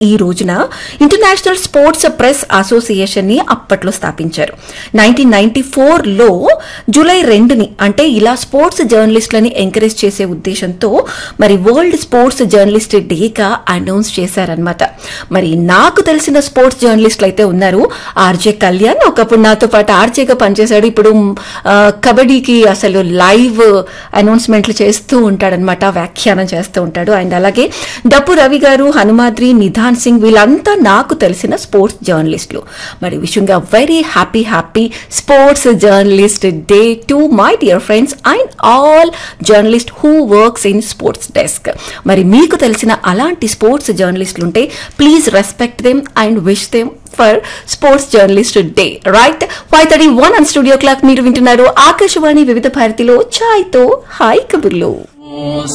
ఈ రోజున international sports press association ని అప్పట్లో స్థాపించారు నైన్టీన్ నైన్టీ లో జూలై రెండుని అంటే ఇలా స్పోర్ట్స్ జర్నలిస్టులని ఎంకరేజ్ చేసే ఉద్దేశంతో మరి వరల్డ్ స్పోర్ట్స్ జర్నలిస్ట్ డేగా అనౌన్స్ చేశారనమాట మరి నాకు తెలిసిన స్పోర్ట్స్ జర్నలిస్టులు అయితే ఉన్నారు ఆర్జే కళ్యాణ్ ఒకప్పుడు నాతో పాటు ఆర్జేగా పనిచేశాడు ఇప్పుడు ఆ, కబడ్డీకి అసలు లైవ్ అనౌన్స్మెంట్లు చేస్తూ ఉంటాడనమాట వ్యాఖ్యానం చేస్తూ ఉంటాడు అండ్ అలాగే డప్పు రవి గారు హనుమాద్రి నిధాన్ సింగ్ వీళ్ళంతా నాకు తెలిసిన స్పోర్ట్స్ జర్నలిస్టులు మరి విషయంగా very happy happy sports journalist day to my dear friends and all journalist who works in sports desk మరి మీకు తెలిసిన అలాంటి స్పోర్ట్స్ జర్నలిస్టులు ఉంటే please respect them and wish them for sports journalist day right five thirty one and studio clock మీరు వింటున్నారు ఆకాశవాణి వివిధ భారతిలో ఛాయ్తో హాయ్ కబుర్లు